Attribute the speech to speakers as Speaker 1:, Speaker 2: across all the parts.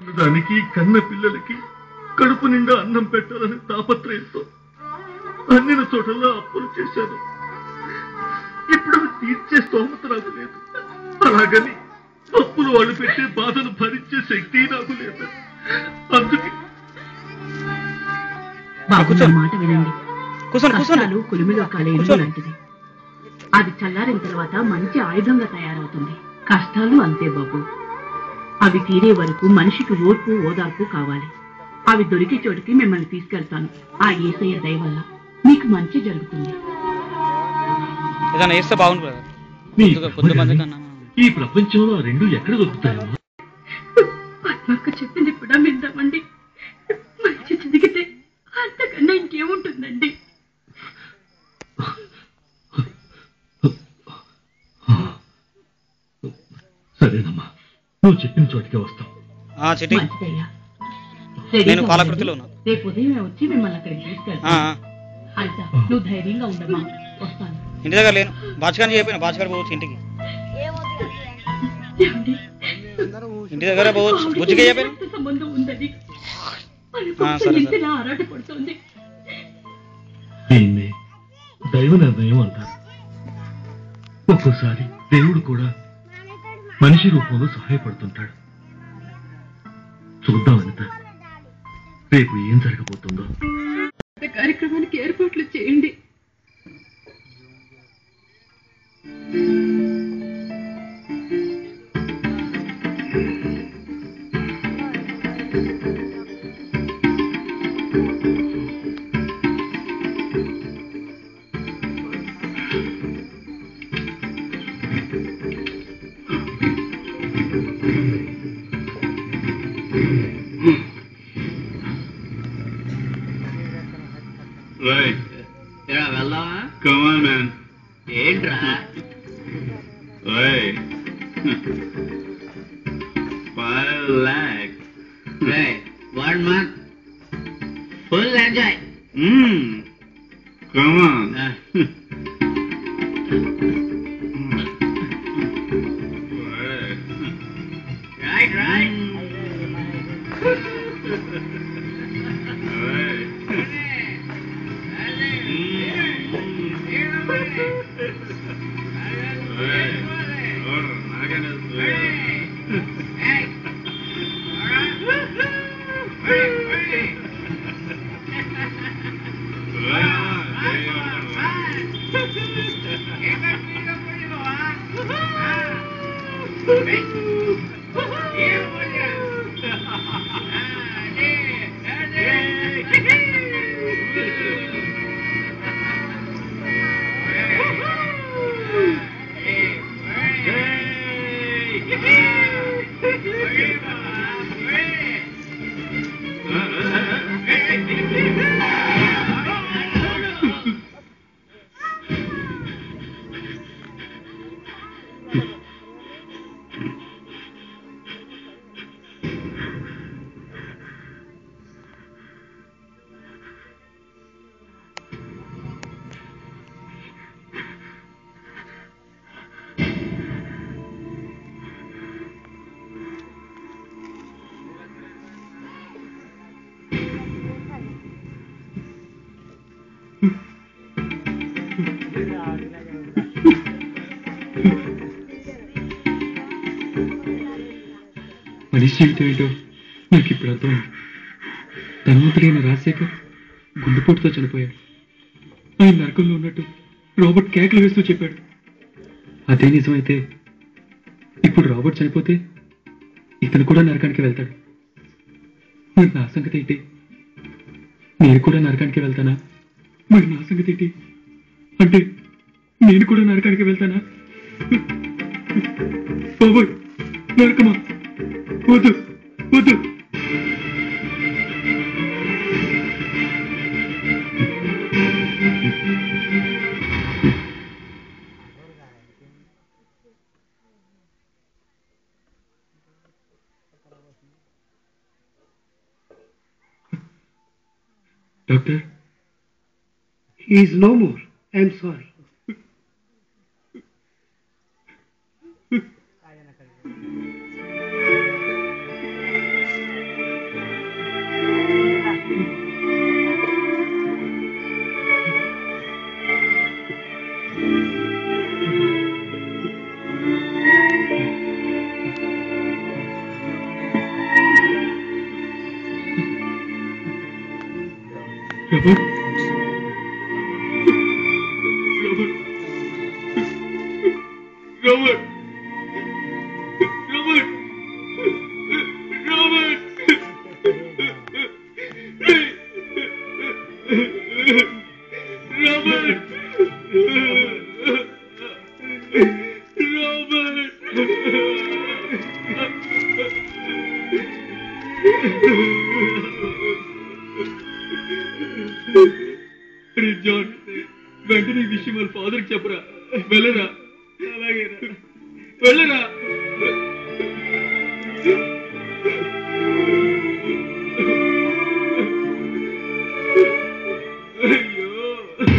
Speaker 1: దానికి కన్న పిల్లలకి కడుపు నిండా అన్నం పెట్టాలని తాపత్రయంతో అన్నిన చోటల్లో అప్పులు చేశాను ఇప్పుడు అవి తీర్చే స్తోమత నాకు లేదు అలాగని అప్పులు వాళ్ళు పెట్టే బాధను భరించే శక్తి నాకు లేదు అందుకే
Speaker 2: బాబు
Speaker 3: కూర్చో.
Speaker 2: నా మాట వినండి
Speaker 3: కూర్చోండి కూర్చోండి
Speaker 2: కష్టాలు కులిమిలో కాలేరు
Speaker 3: కూర్చోండి.
Speaker 2: లాంటిది అది చల్లారిన తర్వాత మంచి ఆయుధంగా తయారవుతుంది కష్టాలు అంతే బాబు అవి తీరే వరకు మనిషికి ఓర్పు ఓదార్పు కావాలి అవి దొరికే చోటికి మిమ్మల్ని తీసుకెళ్తాను ఆ ఏసయ్య దయ వల్ల మీకు మంచి జరుగుతుంది
Speaker 3: ఏదైనా వేస్తే బాగుంది బ్రదర్
Speaker 1: నీ
Speaker 3: కొద్దిగా కొంతమంది కన్నా
Speaker 1: ఈ ప్రపంచంలో ఆ రెండు ఎక్కడ దొరుకుతాయమ్మా
Speaker 2: పద్మక్క చెప్పింది కూడా విందామండి మంచి జరిగితే అంతకన్నా ఇంకేముంటుందండి
Speaker 1: సరేనమ్మా నువ్వు చెప్పిన చోటికే వస్తాం
Speaker 3: ఆ చిటి
Speaker 2: మంచిదయ్యా
Speaker 3: నేను
Speaker 2: రెడీగా
Speaker 3: పాలకుర్తిలో
Speaker 2: ఉండండి.
Speaker 3: ఉన్నా.
Speaker 2: రేపు ఉదయం వచ్చి మిమ్మల్ని అక్కడికి
Speaker 3: ఆ,
Speaker 2: తీసుకెళ్తాను
Speaker 3: ఆ.
Speaker 2: అయితే నువ్వు ధైర్యంగా ఉండమ్మా వస్తాను
Speaker 3: ఇంటి దగ్గర లేను బాచుగాని చెప్పిన బాచుగారు పోవచ్చు ఇంటికి
Speaker 2: ఏమండి?
Speaker 3: ఇంటి దగ్గర పోవచ్చు బుజ్జిగా చెప్పాను
Speaker 2: రక్త సంబంధం ఉందని మన
Speaker 3: ఆ,
Speaker 2: వంశం
Speaker 3: సరే,
Speaker 2: ఇంతలా ఆరాట పడుతోంది
Speaker 1: దీన్ని దైవ నిర్ణయం అంటారు ఒక్కోసారి దేవుడు కూడా మనిషి రూపంలో సహాయపడుతుంటాడు చూద్దాం అనిత రేపు ఏం జరగబోతుందో
Speaker 2: పెద్ద కార్యక్రమానికి ఏర్పాట్లు చేయండి
Speaker 4: Right.
Speaker 5: ఏరా వెళ్దామా
Speaker 4: Come on, man.
Speaker 5: ఏంట్రా
Speaker 4: Right. Five lakhs.
Speaker 5: One month full enjoy
Speaker 4: Mm. Come on. Right.
Speaker 5: Right right
Speaker 4: Right. Right. Ahora, háganos
Speaker 6: మనిషి జీవితం ఏంటో నాకు ఇప్పుడు అర్థమైంది ధనవంతుడైన రాజశేఖర్ గుండెపోటుతో చనిపోయాడు ఆయన నరకంలో ఉన్నట్టు రాబర్ట్ కేకలు వేస్తూ చెప్పాడు అదే నిజమైతే ఇప్పుడు రాబర్ట్ చనిపోతే ఇతను కూడా నరకానికి వెళ్తాడు మరి నా సంగతి ఏంటి నేను కూడా నరకానికి వెళ్తానా మరి నా సంగతి ఏంటి అంటే నేను కూడా నరకానికి వెళ్తానా బాబోయ్ నరకమా వద్దు వద్దు doctor
Speaker 7: He is no more. I am sorry.
Speaker 6: Robert Robert Robert Robert Robert Robert అరే జాన్ వెంటనే ఈ విషయం వాళ్ళ ఫాదర్కి చెప్పరా వెళ్ళరా అలాగే వెళ్ళరా అయ్యో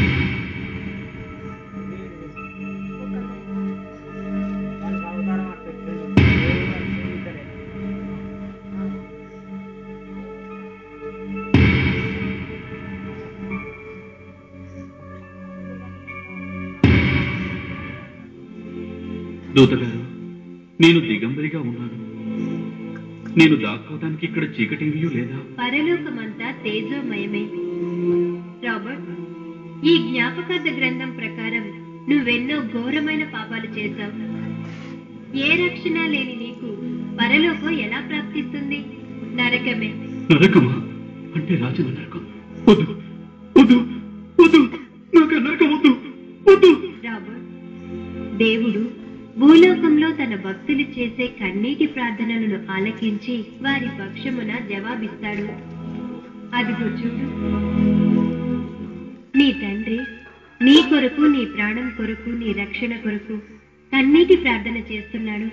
Speaker 4: దూతగారు నేను దిగంబరిగా ఉన్నాను నేను దాక్కోవడానికి ఇక్కడ చీకటేమీ లేదా
Speaker 8: పరలోకమంతా తేజోమయమే రాబర్ట్ ఈ జ్ఞాపకార్థ గ్రంథం ప్రకారం నువ్వెన్నో ఘోరమైన పాపాలు చేశావు ఏ రక్షణ లేని నీకు పరలోకం ఎలా ప్రాప్తిస్తుంది నరకమే
Speaker 6: నరకమా అంటే రాజన నరకం వద్దు వద్దు వద్దు నాకు ఆ నరకం వద్దు వద్దు
Speaker 8: రాబర్ట్ దేవుడు భూలోకంలో తన భక్తులు చేసే కన్నీటి ప్రార్థనలను ఆలకించి వారి పక్షమున జవాబిస్తాడు అదిగో చూడు నీ తండ్రి నీ కొరకు నీ ప్రాణం కొరకు నీ రక్షణ కొరకు కన్నీటి ప్రార్థన చేస్తున్నాడు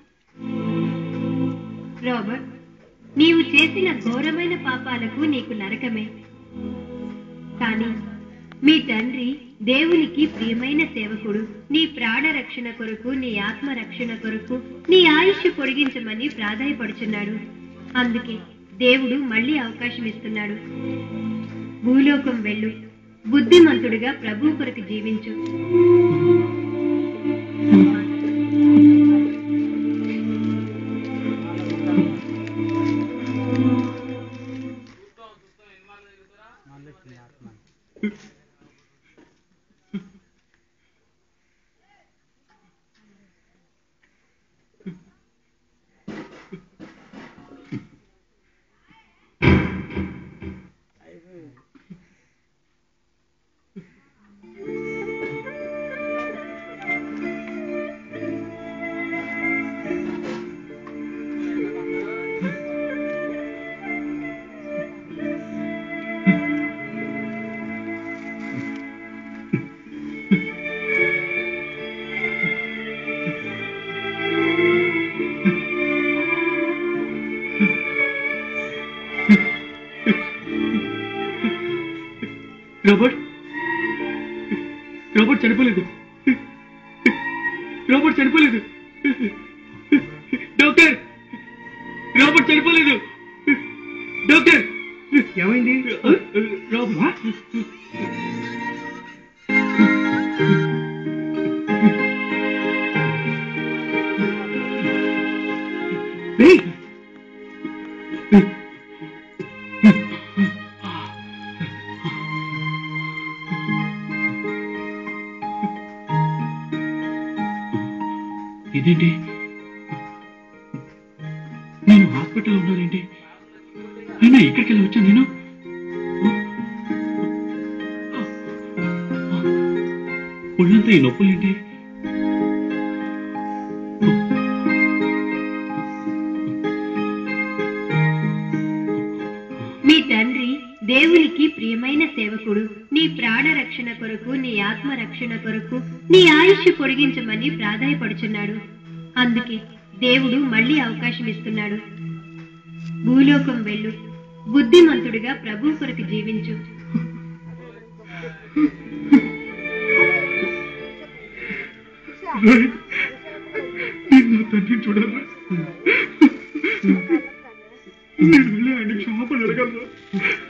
Speaker 8: రాబర్ట్ నీవు చేసిన ఘోరమైన పాపాలకు నీకు నరకమే కానీ మీ తండ్రి దేవునికి ప్రియమైన సేవకుడు నీ ప్రాణ రక్షణ కొరకు నీ ఆత్మ రక్షణ కొరకు నీ ఆయుష్ పొడిగించమని ప్రాధాయపడుచున్నాడు అందుకే దేవుడు మళ్ళీ అవకాశం ఇస్తున్నాడు భూలోకం వెళ్ళు బుద్ధిమంతుడిగా ప్రభు కొరకు జీవించు
Speaker 6: రాబర్ట్ రాబర్ట్ చనిపోలేదు రాబర్ట్ చనిపోలేదు డాక్టర్ రాబర్ట్ చనిపోలేదు డాక్టర్
Speaker 7: ఏమైంది
Speaker 6: రాబర్ట్
Speaker 7: ఏయ్,
Speaker 6: ఇదేంటి నేను హాస్పిటల్లో ఉన్నానేంటి అయినా ఇక్కడికి వెళ్ళి వచ్చాను నేను ఒళ్ళంతా ఈ నొప్పులేంటి
Speaker 8: మీ తండ్రి దేవునికి ప్రియమైన సేవకుడు నీ ప్రాణ రక్షణ కొరకు నీ ఆత్మ రక్షణ కొరకు నీ ఆయుష్ పొడిగించమని ప్రాధాయపడుచున్నాడు అందుకే దేవుడు మళ్ళీ అవకాశం ఇస్తున్నాడు భూలోకం వెళ్ళు బుద్ధిమంతుడిగా ప్రభు కొరకు జీవించు
Speaker 6: నేను నా తండ్రిని చూడాలా నేను వెళ్ళి ఆయన క్షమాపణ అడగలరా